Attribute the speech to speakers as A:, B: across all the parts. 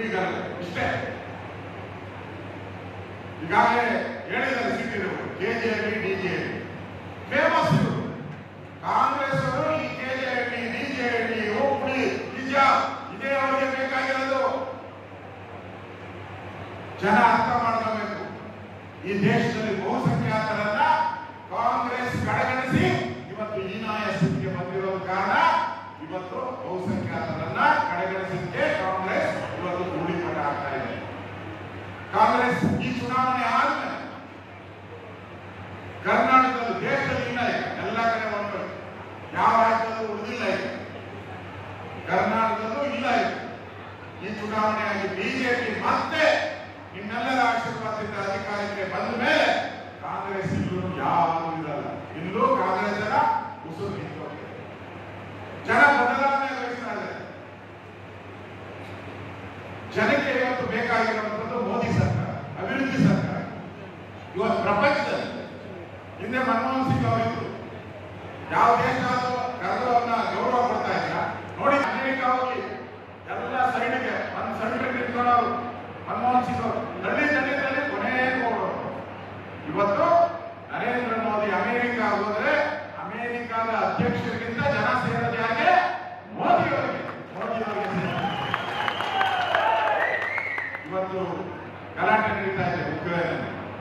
A: ನಿಮಗಲ್ಲ ಇಷ್ಟೇ ಈಗಾಗಲೇ ಹೇಳಿದ್ದಾರೆ ಸಿಟ್ಟಿರು ಕೆಜೆಎಲ್ಲಿ ಡಿಜೆಎಲ್ಲಿ ಫೇಮಸ್ ಇವರು ಕಾಂಗ್ರೆಸ್ ಅವರು ಈ ಕೆಜೆಎಲ್ಲಿ ಡಿಜೆಎಲ್ಲಿ ಹೋಗ್ಬಿಡಿ ನಿಜ ಇದೇ ಅವರಿಗೆ ಬೇಕಾಗಿರೋದು ಜನ ಅರ್ಥ ಮಾಡ್ಕೋಬೇಕು ಈ ದೇಶದಲ್ಲಿ ಬಹುಸಂಖ್ಯಾತರನ್ನ ಕಾಂಗ್ರೆಸ್ ಕಡೆಗಣಿಸಿ ಇವತ್ತು ಹೀನಾಯ ಸ್ಥಿತಿಗೆ ಬಂದಿರೋದು ಕಾರಣ ಇವತ್ತು ಬಹುಸಂಖ್ಯಾತರನ್ನ ಕಡೆಗಣಿಸಿದ್ದಕ್ಕೆ ಕಾಂಗ್ರೆಸ್ ಇವತ್ತು ಧೂಳಿಪಟ ಆಗ್ತಾ ಇದೆ ಕಾಂಗ್ರೆಸ್ ಈ ಚುನಾವಣೆ ಆದ್ಮೇಲೆ ಕರ್ನಾಟಕದಲ್ಲಿ ದೇಶದಲ್ಲಿ ಇಲ್ಲ ಈಗ ಎಲ್ಲ ಕಡೆ ಒಂದು ಯಾವ ರಾಜ್ಯದಲ್ಲೂ ಉಳಿದಿಲ್ಲ ಈಗ ಕರ್ನಾಟಕದಲ್ಲೂ ಇಲ್ಲ ಈಗ ಈ ಚುನಾವಣೆಯಾಗಿ ಬಿಜೆಪಿ ಮತ್ತೆ ನಿಮ್ಮೆಲ್ಲರ ಆಶೀರ್ವಾದದಿಂದ ಅಧಿಕಾರಕ್ಕೆ ಬಂದ ಮೇಲೆ ಕಾಂಗ್ರೆಸ್ ಇಲ್ಲೂ ಯಾವುದು ಇರಲ್ಲ ಇಲ್ಲೂ ಕಾಂಗ್ರೆಸ್ಸಿನ ಉಸಿರು ನಿಂತೋಗಿದೆ ಜನ ಬದಲಾವಣೆ ಬಯಸ್ತಾ ಇದ್ದಾರೆ ಜನಕ್ಕೆ ಇವತ್ತು ಬೇಕಾಗಿರುವಂತದ್ದು ಮೋದಿ ಸರ್ಕಾರ ಅಭಿವೃದ್ಧಿ ಸರ್ಕಾರ ಇವತ್ತು ಪ್ರಪಂಚದಲ್ಲಿ ಹಿಂದೆ ಮನಮೋಹನ್ ಸಿಂಗ್ ಅವರಿದ್ರು ಯಾವ ದೇಶ ಅದು ಕರೆದು ಅವ್ರನ್ನ ಗೌರವ ಕೊಡ್ತಾ ಇಲ್ಲ ನೋಡಿ ಅಮೆರಿಕ ಹೋಗಿ ಎಲ್ಲ ಸೈಡ್ಗೆ ಒಂದು ಸೈಡ್ ನಿಂತ್ಕೊಳ್ಳೋರು ಮನಮೋಹನ್ ಸಿಂಗ್ ಅವರು ತಳ್ಳಿ ತಳ್ಳಿ ತಳ್ಳಿ ಕೊನೆಗೆ ಹೋಗೋರು ಇವತ್ತು ನರೇಂದ್ರ ಮೋದಿ ಅಮೆರಿಕ ಹೋದ್ರೆ ಅಮೆರಿಕದ ಅಧ್ಯಕ್ಷರಿಗಿಂತ ಜನ ಸೇರೋದು ಯಾಕೆ ಮೋದಿ ಅವರಿಗೆ ಮೋದಿ ಅವರಿಗೆ ಸೇರೋದು. ಇವತ್ತು ಗಲಾಟೆ ನಡೀತಾ ಇದೆ ಉಕ್ರೇನ್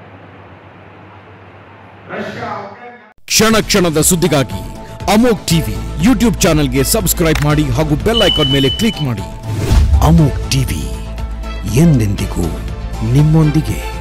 A: ರಷ್ಯಾ ಉಕ್ರೇನ್
B: ಕ್ಷಣ ಕ್ಷಣದ ಸುದ್ದಿಗಾಗಿ ಅಮೋಕ್ ಟಿವಿ ಯೂಟ್ಯೂಬ್ ಚಾನೆಲ್ಗೆ ಸಬ್ಸ್ಕ್ರೈಬ್ ಮಾಡಿ ಹಾಗೂ ಬೆಲ್ ಐಕಾನ್ ಮೇಲೆ ಕ್ಲಿಕ್ ಮಾಡಿ ಅಮೋಕ್ ಟಿವಿ ಎಂದೆಂದಿಗೂ ನಿಮ್ಮೊಂದಿಗೆ